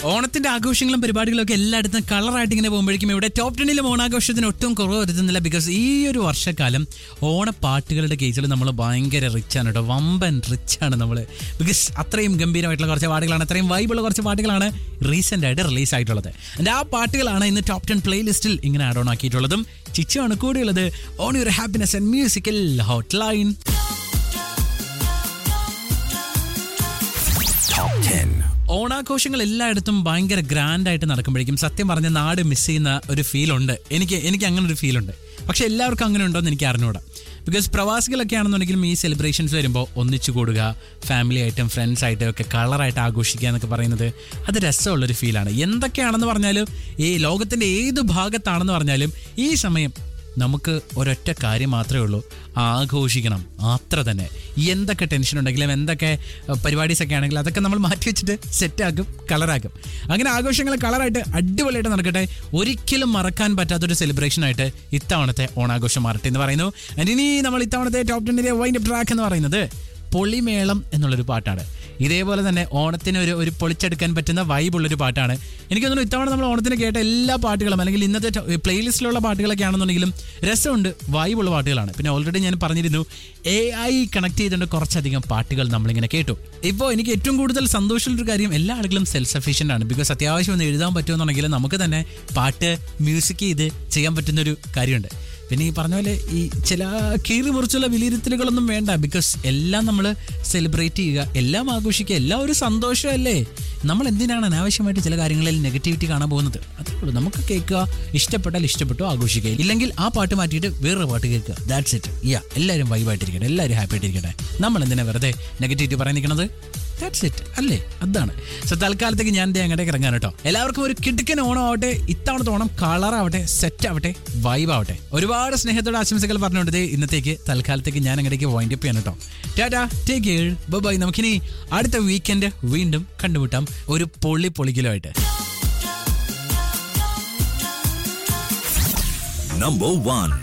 ഓണത്തിന്റെ ആഘോഷങ്ങളും പരിപാടികളും ഒക്കെ എല്ലായിടത്തും കളറായിട്ട് ഇങ്ങനെ പോകുമ്പോഴേക്കും ഇവിടെ ടോപ്പ് ടെന്നിലും ഓണാഘോഷത്തിന് ഒട്ടും കുറവ് വരുത്തുന്നില്ല ബിക്കോസ് ഈ ഒരു വർഷക്കാലം ഓണപ്പാട്ടുകളുടെ കേസിൽ നമ്മൾ ഭയങ്കര റിച്ച് ആണ് കേട്ടോ വമ്പൻ റിച്ച് ആണ് നമ്മൾ ബിക്കോസ് അത്രയും ഗംഭീരമായിട്ടുള്ള കുറച്ച് പാട്ടുകളാണ് അത്രയും വൈബുള്ള കുറച്ച് പാട്ടുകളാണ് റീസെന്റ് ആയിട്ട് റിലീസ് ആയിട്ടുള്ളത് എൻ്റെ ആ പാട്ടുകളാണ് ഇന്ന് ടോപ്പ് ടെൻ പ്ലേലിസ്റ്റിൽ ഇങ്ങനെ ആഡ് ഓൺ ആക്കിയിട്ടുള്ളതും ചിച്ചയാണ് കൂടെയുള്ളത് on your happiness and musical hot line ഓണാഘോഷങ്ങൾ എല്ലായിടത്തും ഭയങ്കര ഗ്രാൻഡ് ആയിട്ട് നടക്കുമ്പോഴേക്കും സത്യം പറഞ്ഞ നാട് മിസ് ചെയ്യുന്ന ഒരു ഫീൽ ഉണ്ട് എനിക്ക് എനിക്ക് അങ്ങനെ ഒരു ഫീൽ ഉണ്ട് പക്ഷെ എല്ലാവർക്കും അങ്ങനെ ഉണ്ടോ എന്ന് എനിക്ക് അറിഞ്ഞൂടാ ബിക്കോസ് പ്രവാസികളൊക്കെ ആണെന്നുണ്ടെങ്കിലും ഈ സെലിബ്രേഷൻസ് വരുമ്പോൾ ഒന്നിച്ചു കൂടുക ഫാമിലി ആയിട്ടും ഫ്രണ്ട്സ് ആയിട്ടും ഒക്കെ കളറായിട്ട് ആഘോഷിക്കുക എന്നൊക്കെ പറയുന്നത് അത് രസമുള്ളൊരു ഫീലാണ് എന്തൊക്കെയാണെന്ന് പറഞ്ഞാലും ഈ ലോകത്തിൻ്റെ ഏത് ഭാഗത്താണെന്ന് പറഞ്ഞാലും ഈ സമയം നമുക്ക് ഒരൊറ്റ കാര്യം മാത്രമേ ഉള്ളൂ ആഘോഷിക്കണം അത്ര തന്നെ എന്തൊക്കെ ടെൻഷൻ ഉണ്ടെങ്കിലും എന്തൊക്കെ പരിപാടീസ് ഒക്കെ ആണെങ്കിലും അതൊക്കെ നമ്മൾ മാറ്റി വെച്ചിട്ട് സെറ്റാക്കും കളറാക്കും അങ്ങനെ ആഘോഷങ്ങൾ കളറായിട്ട് അടിപൊളിയായിട്ട് നടക്കട്ടെ ഒരിക്കലും മറക്കാൻ പറ്റാത്തൊരു സെലിബ്രേഷൻ ആയിട്ട് ഇത്തവണത്തെ ഓണാഘോഷം മാറട്ടെ എന്ന് പറയുന്നു And ഇനി നമ്മൾ ഇത്തവണത്തെ ടോപ്പ് ടെന്നിലെ വൈൻഡ് ട്രാക്ക് എന്ന് പറയുന്നത് പൊളിമേളം എന്നുള്ളൊരു പാട്ടാണ് ഇതേപോലെ തന്നെ ഓണത്തിന് ഒരു ഒരു പൊളിച്ചെടുക്കാൻ പറ്റുന്ന വൈബുള്ളൊരു പാട്ടാണ് എനിക്ക് തോന്നുന്നു ഇത്തവണ നമ്മൾ ഓണത്തിന് കേട്ട എല്ലാ പാട്ടുകളും അല്ലെങ്കിൽ ഇന്നത്തെ പ്ലേലിസ്റ്റിലുള്ള പാട്ടുകളൊക്കെ ആണെന്നുണ്ടെങ്കിലും രസമുണ്ട് വൈബുള്ള പാട്ടുകളാണ് പിന്നെ ഓൾറെഡി ഞാൻ പറഞ്ഞിരുന്നു എ ഐ കണക്ട് ചെയ്തുകൊണ്ട് കുറച്ചധികം പാട്ടുകൾ നമ്മളിങ്ങനെ കേട്ടു ഇപ്പോൾ എനിക്ക് ഏറ്റവും കൂടുതൽ സന്തോഷമുള്ളൊരു കാര്യം എല്ലാ ആളുകളും സെൽഫ് സഫീഷ്യൻ്റ് ആണ് ബിക്കോസ് അത്യാവശ്യം ഒന്ന് എഴുതാൻ പറ്റുമെന്നുണ്ടെങ്കിൽ നമുക്ക് തന്നെ പാട്ട് മ്യൂസിക് ചെയ്ത് ചെയ്യാൻ പറ്റുന്നൊരു കാര്യമുണ്ട് പിന്നെ ഈ പറഞ്ഞ പോലെ ഈ ചില കീറി മുറിച്ചുള്ള വിലയിരുത്തലുകളൊന്നും വേണ്ട ബിക്കോസ് എല്ലാം നമ്മൾ സെലിബ്രേറ്റ് ചെയ്യുക എല്ലാം ആഘോഷിക്കുക എല്ലാം ഒരു സന്തോഷമല്ലേ നമ്മൾ എന്തിനാണ് അനാവശ്യമായിട്ട് ചില കാര്യങ്ങളിൽ നെഗറ്റിവിറ്റി കാണാൻ പോകുന്നത് അതേ ഉള്ളൂ നമുക്ക് കേൾക്കുക ഇഷ്ടപ്പെട്ടാൽ ഇഷ്ടപ്പെട്ടു ആഘോഷിക്കുക ഇല്ലെങ്കിൽ ആ പാട്ട് മാറ്റിയിട്ട് വേറൊരു പാട്ട് കേൾക്കുക ദാറ്റ്സ് ഇറ്റ് യാ എല്ലാവരും വൈബായിട്ടിരിക്കട്ടെ എല്ലാവരും ഹാപ്പി ആയിട്ടിരിക്കട്ടെ നമ്മൾ എന്തിനാ വെറുതെ നെഗറ്റിവിറ്റി പറയാൻ നിൽക്കുന്നത് ദാറ്റ്സ് ഇറ്റ് അല്ലേ അതാണ് സോ തൽക്കാലത്തേക്ക് ഞാൻ ദേ അങ്ങോട്ടേക്ക് ഇറങ്ങാൻ കേട്ടോ എല്ലാവർക്കും ഒരു കിടുക്കൻ ഓണം ആവട്ടെ ഇത്തവണത്തെ ഓണം കളർ ആവട്ടെ സെറ്റ് ആവട്ടെ വൈബ് ആവട്ടെ ഒരുപാട് സ്നേഹത്തോടെ ആശംസകൾ പറഞ്ഞുകൊണ്ട് ദേ ഇന്നത്തേക്ക് തൽക്കാലത്തേക്ക് ഞാൻ അങ്ങോട്ടേക്ക് വൈൻഡ് അപ്പ് ചെയ്യാൻ കേട്ടോ ടാറ്റാ ടേക്ക് കെയർ ബൈ നമുക്കിനി അടുത്ത വീക്കെൻഡ് വീണ്ടും കണ്ടുമുട്ടാം ഒരു പൊള്ളി പൊളിക്കലുമായിട്ട് Number one.